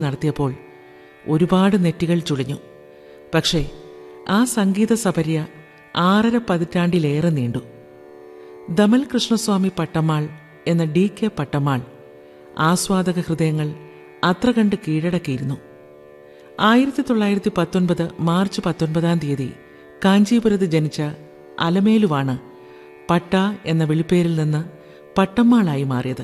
നടത്തിയപ്പോൾ ഒരുപാട് നെറ്റികൾ ചുളിഞ്ഞു പക്ഷേ ആ സംഗീത സപര്യ ആറര പതിറ്റാണ്ടിലേറെ നീണ്ടു ദമൽ കൃഷ്ണസ്വാമി പട്ടമ്മാൾ എന്ന ഡി കെ പട്ടമ്മാൾ ആസ്വാദക ഹൃദയങ്ങൾ അത്ര കണ്ട് കീഴടക്കിയിരുന്നു ആയിരത്തി തൊള്ളായിരത്തി പത്തൊൻപത് മാർച്ച് പത്തൊൻപതാം തീയതി കാഞ്ചീപുരത്ത് ജനിച്ച അലമേലുവാണ് പട്ട എന്ന വിളിപ്പേരിൽ നിന്ന് പട്ടമ്മാളായി മാറിയത്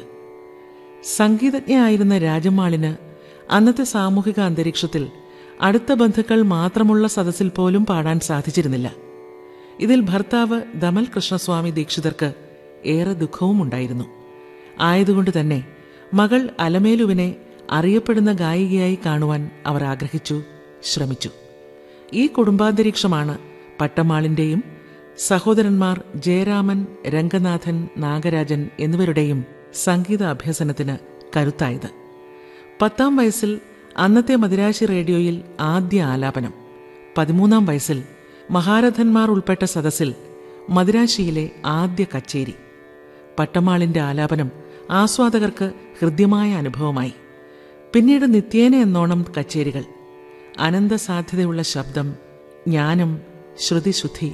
സംഗീതജ്ഞയായിരുന്ന രാജമ്മാളിന് അന്നത്തെ സാമൂഹിക അന്തരീക്ഷത്തിൽ അടുത്ത ബന്ധുക്കൾ മാത്രമുള്ള സദസ്സിൽ പോലും പാടാൻ സാധിച്ചിരുന്നില്ല ഇതിൽ ഭർത്താവ് ദമൽ കൃഷ്ണസ്വാമി ദീക്ഷിതർക്ക് ഏറെ ദുഃഖവും ഉണ്ടായിരുന്നു ആയതുകൊണ്ട് തന്നെ മകൾ അലമേലുവിനെ അറിയപ്പെടുന്ന ഗായികയായി കാണുവാൻ അവർ ആഗ്രഹിച്ചു ശ്രമിച്ചു ഈ കുടുംബാന്തരീക്ഷമാണ് പട്ടമാളിന്റെയും സഹോദരന്മാർ ജയരാമൻ രംഗനാഥൻ നാഗരാജൻ എന്നിവരുടെയും സംഗീത അഭ്യസനത്തിന് കരുത്തായത് പത്താം വയസ്സിൽ അന്നത്തെ മദിരാശി റേഡിയോയിൽ ആദ്യ ആലാപനം പതിമൂന്നാം വയസ്സിൽ മഹാരഥന്മാർ ഉൾപ്പെട്ട സദസ്സിൽ മദിരാശിയിലെ ആദ്യ കച്ചേരി പട്ടമാളിന്റെ ആലാപനം ആസ്വാദകർക്ക് ഹൃദ്യമായ അനുഭവമായി പിന്നീട് നിത്യേന എന്നോണം കച്ചേരികൾ അനന്ത സാധ്യതയുള്ള ശബ്ദം ജ്ഞാനം ശ്രുതിശുദ്ധി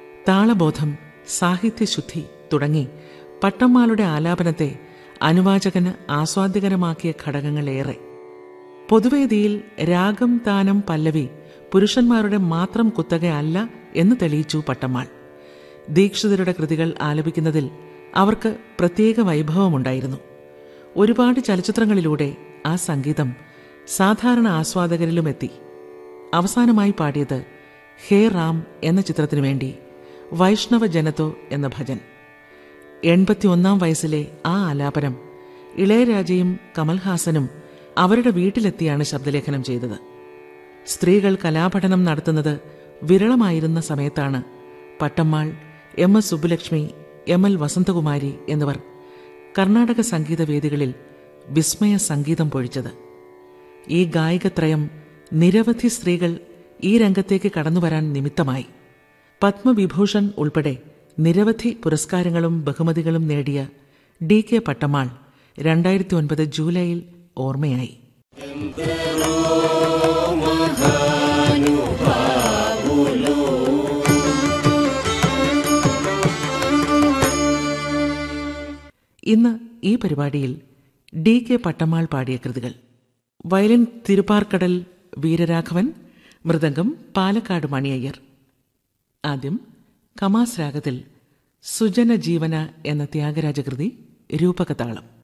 താളബോധം സാഹിത്യശുദ്ധി തുടങ്ങി പട്ടമ്മാളുടെ ആലാപനത്തെ അനുവാചകന് ആസ്വാദ്യകരമാക്കിയ ഘടകങ്ങളേറെ പൊതുവേദിയിൽ രാഗം താനം പല്ലവി പുരുഷന്മാരുടെ മാത്രം കുത്തകയല്ല എന്ന് തെളിയിച്ചു പട്ടമ്മാൾ ദീക്ഷിതരുടെ കൃതികൾ ആലപിക്കുന്നതിൽ അവർക്ക് പ്രത്യേക വൈഭവമുണ്ടായിരുന്നു ഒരുപാട് ചലച്ചിത്രങ്ങളിലൂടെ ആ സംഗീതം സാധാരണ ആസ്വാദകരിലും എത്തി അവസാനമായി പാടിയത് ഹേ റാം എന്ന ചിത്രത്തിനു വേണ്ടി വൈഷ്ണവ ജനതോ എന്ന ഭജൻ എൺപത്തിയൊന്നാം വയസ്സിലെ ആ ആലാപനം ഇളയരാജയും കമൽഹാസനും അവരുടെ വീട്ടിലെത്തിയാണ് ശബ്ദലേഖനം ചെയ്തത് സ്ത്രീകൾ കലാപഠനം നടത്തുന്നത് വിരളമായിരുന്ന സമയത്താണ് Pattammal M S Subbulakshmi M L Vasanthakumari എന്നിവർ കർണാടക സംഗീത വേദികളിൽ വിസ്മയ സംഗീതം പൊഴിച്ചത് ഈ ഗായികത്രയം നിരവധി സ്ത്രീകൾ ഈ രംഗത്തേക്ക് കടന്നുവരാൻ നിമിത്തമായി പത്മവിഭൂഷൺ ഉൾപ്പെടെ നിരവധി പുരസ്കാരങ്ങളും ബഹുമതികളും നേടിയ ഡി കെ പട്ടമാൾ രണ്ടായിരത്തി ഒൻപത് ജൂലൈയിൽ ഓർമ്മയായി ഇന്ന് ഈ പരിപാടിയിൽ ഡി കെ പട്ടമാൾ പാടിയ കൃതികൾ വയലിൻ തിരുപ്പാർക്കടൽ വീരരാഘവൻ മൃദംഗം പാലക്കാട് മണിയയ്യർ ആദ്യം കമാസ് രാഗത്തിൽ സുജന ജീവന എന്ന ത്യാഗരാജകൃതി രൂപകതാളം